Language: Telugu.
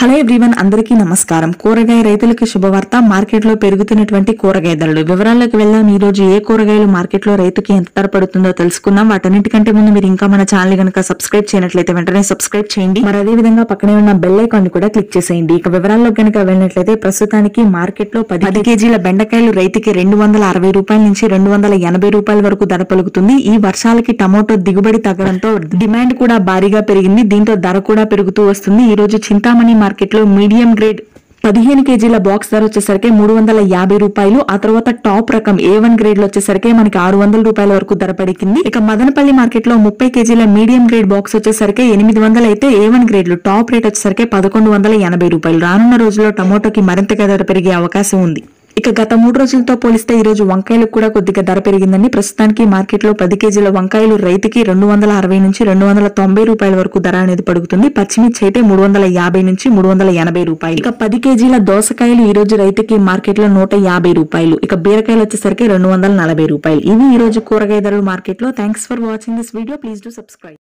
హలో ఎవ్రీవన్ అందరికీ నమస్కారం కూరగాయ రైతులకు శుభవార్త మార్కెట్ లో పెరుగుతున్నటువంటి కూరగాయ ధరలు వివరాల్లోకి వెళ్దాం ఈ రోజు ఏ కూరగాయలు మార్కెట్ లో రైతుకి ఎంత ధర పడుతుందో తెలుసుకుందాం వాటన్నిటికంటే ముందు మీరు ఇంకా మన ఛానల్ గనుక సబ్స్క్రైబ్ చేయనట్లయితే వెంటనే సబ్స్క్రైబ్ చేయండి మరి అదే విధంగా పక్కనే ఉన్న బెల్ ఐకాన్ ని కూడా క్లిక్ చేసేయండి ఇక వివరాల్లో గనుక వెళ్ళినట్లయితే ప్రస్తుతానికి మార్కెట్ లో పది పది కేజీల బెండకాయలు రైతుకి రెండు వందల అరవై రూపాయల నుంచి రెండు వందల ఎనభై రూపాయల వరకు ధర పలుకుతుంది ఈ వర్షాలకి టమోటో దిగుబడి తగ్గడంతో డిమాండ్ కూడా భారీగా పెరిగింది దీంతో ధర కూడా పెరుగుతూ వస్తుంది ఈ రోజు చింతామణి మార్కెట్ లో మీడియం గ్రేడ్ పదిహేను కేజీల బాక్స్ ధర వచ్చేసరికి మూడు వందల యాభై రూపాయలు ఆ తర్వాత టాప్ రకం ఏ వన్ గ్రేడ్ లో వచ్చేసరికి మనకి ఆరు వందల రూపాయల వరకు ధర పడికింది ఇక మదనపల్లి మార్కెట్ లో ముప్పై కేజీల మీడియం గ్రేడ్ బాక్స్ వచ్చేసరికి ఎనిమిది వందలు అయితే ఏ వన్ గ్రేడ్ లో టాప్ రేట్ వచ్చేసరికి పదకొండు వందల ఎనభై రూపాయలు రానున్న రోజుల్లో టమోటోకి మరింతగా ధర పెరిగే అవకాశం ఉంది ఇక గత మూడు రోజులతో పోలిస్తే ఈ రోజు వంకాయలకు కూడా కొద్దిగా ధర పెరిగిందండి ప్రస్తుతానికి మార్కెట్ లో పది కేజీల వంకాయలు రైతుకి రెండు వందల అరవై నుంచి రెండు వందల తొంభై రూపాయల వరకు ధర అనేది పడుతుంది పచ్చిమిర్చి అయితే మూడు వందల యాభై నుంచి మూడు వందల ఎనభై రూపాయలు ఇక పది కేజీల దోసకాయలు ఈ రోజు రైతుకి మార్కెట్ లో నూట యాభై రూపాయలు ఇక బీరకాయలు వచ్చేసరికి రెండు వందల నలభై రూపాయలు ఇవి ఈ రోజు కూరగాయ ధరలు మార్కెట్ లో thanks for watching this video please do subscribe